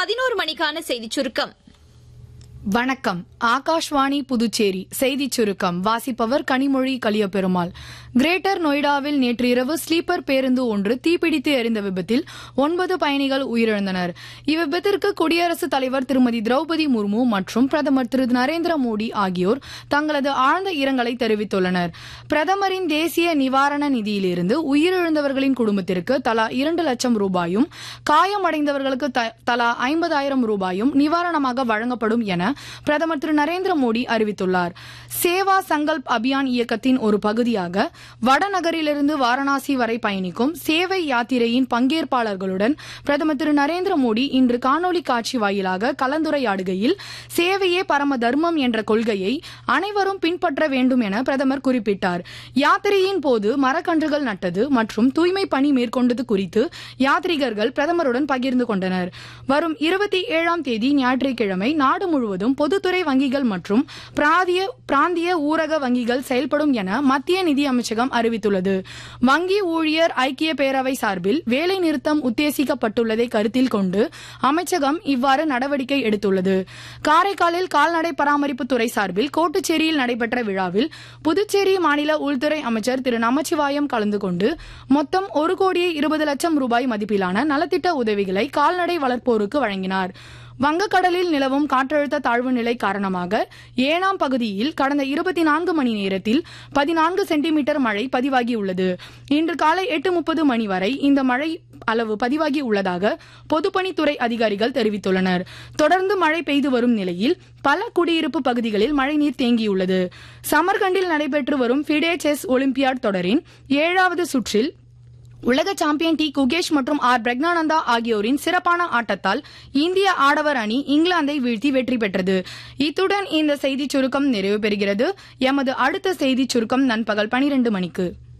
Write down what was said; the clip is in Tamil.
பதினோரு மணிக்கான செய்திச் சுருக்கம் வணக்கம் ஆகாஷ்வாணி புதுச்சேரி செய்திச் சுருக்கம் வாசிப்பவர் கனிமொழி கலியபெருமாள் கிரேட்டர் நொய்டாவில் நேற்று இரவு ஸ்லீப்பர் பேருந்து ஒன்று தீப்பிடித்து எரிந்த விபத்தில் ஒன்பது பயணிகள் உயிரிழந்தனர் இவ்விபத்திற்கு குடியரசுத் தலைவர் திருமதி திரௌபதி முர்மு மற்றும் பிரதமர் திரு நரேந்திர மோடி ஆகியோர் தங்களது ஆழ்ந்த இரங்கலை தெரிவித்துள்ளனர் பிரதமரின் தேசிய நிவாரண நிதியிலிருந்து உயிரிழந்தவர்களின் குடும்பத்திற்கு தலா இரண்டு லட்சம் ரூபாயும் காயமடைந்தவர்களுக்கு த- தலா ஐம்பதாயிரம் ரூபாயும் நிவாரணமாக வழங்கப்படும் என பிரதமர் திரு நரேந்திர மோடி அறிவித்துள்ளார் சேவா சங்கல்ப் அபியான் இயக்கத்தின் ஒரு பகுதியாக வடநகரிலிருந்து வாரணாசி வரை பயணிக்கும் சேவை யாத்திரையின் பங்கேற்பாளர்களுடன் பிரதமர் திரு நரேந்திர மோடி இன்று காணொலி காட்சி வாயிலாக கலந்துரையாடுகையில் சேவையே பரம தர்மம் என்ற கொள்கையை அனைவரும் பின்பற்ற வேண்டும் என பிரதமர் குறிப்பிட்டார் யாத்திரையின் போது மரக்கன்றுகள் நட்டது மற்றும் தூய்மை பணி மேற்கொண்டது குறித்து யாத்ரீகர்கள் பிரதமருடன் பகிர்ந்து கொண்டனர் வரும் இருபத்தி ஏழாம் தேதி ஞாயிற்றுக்கிழமை நாடு முழுவதும் பொதுத்துறை வங்கிகள் மற்றும் பிராந்திய பிராந்திய ஊரக வங்கிகள் செயல்படும் என மத்திய நிதி அமைச்சகம் அறிவித்துள்ளது வங்கி ஊழியர் ஐக்கிய பேரவை சார்பில் வேலை நிறுத்தம் உத்தேசிக்கப்பட்டுள்ளதை கருத்தில் கொண்டு அமைச்சகம் இவ்வாறு நடவடிக்கை எடுத்துள்ளது காரைக்காலில் கால்நடை பராமரிப்பு துறை சார்பில் கோட்டுச்சேரியில் நடைபெற்ற விழாவில் புதுச்சேரி மாநில உள்துறை அமைச்சர் திரு நமச்சிவாயம் கலந்து கொண்டு மொத்தம் ஒரு கோடியே இருபது லட்சம் ரூபாய் மதிப்பிலான நலத்திட்ட உதவிகளை கால்நடை வளர்ப்போருக்கு வழங்கினார் வங்கக்கடலில் நிலவும் காற்றழுத்த தாழ்வு நிலை காரணமாக ஏனாம் பகுதியில் கடந்த இருபத்தி நான்கு மணி நேரத்தில் பதினான்கு சென்டிமீட்டர் மழை பதிவாகியுள்ளது இன்று காலை எட்டு முப்பது மணி வரை இந்த மழை அளவு பதிவாகி உள்ளதாக பொதுப்பணித்துறை அதிகாரிகள் தெரிவித்துள்ளனர் தொடர்ந்து மழை பெய்து வரும் நிலையில் பல குடியிருப்பு பகுதிகளில் மழைநீர் தேங்கியுள்ளது சமர்கண்டில் நடைபெற்று வரும் ஃபிடே செஸ் ஒலிம்பியாட் தொடரின் ஏழாவது சுற்றில் உலக சாம்பியன் டி குகேஷ் மற்றும் ஆர் பிரக்னானந்தா ஆகியோரின் சிறப்பான ஆட்டத்தால் இந்திய ஆடவர் அணி இங்கிலாந்தை வீழ்த்தி வெற்றி பெற்றது இத்துடன் இந்த செய்திச் சுருக்கம் நிறைவு பெறுகிறது எமது அடுத்த செய்திச் சுருக்கம் நண்பகல் பனிரெண்டு மணிக்கு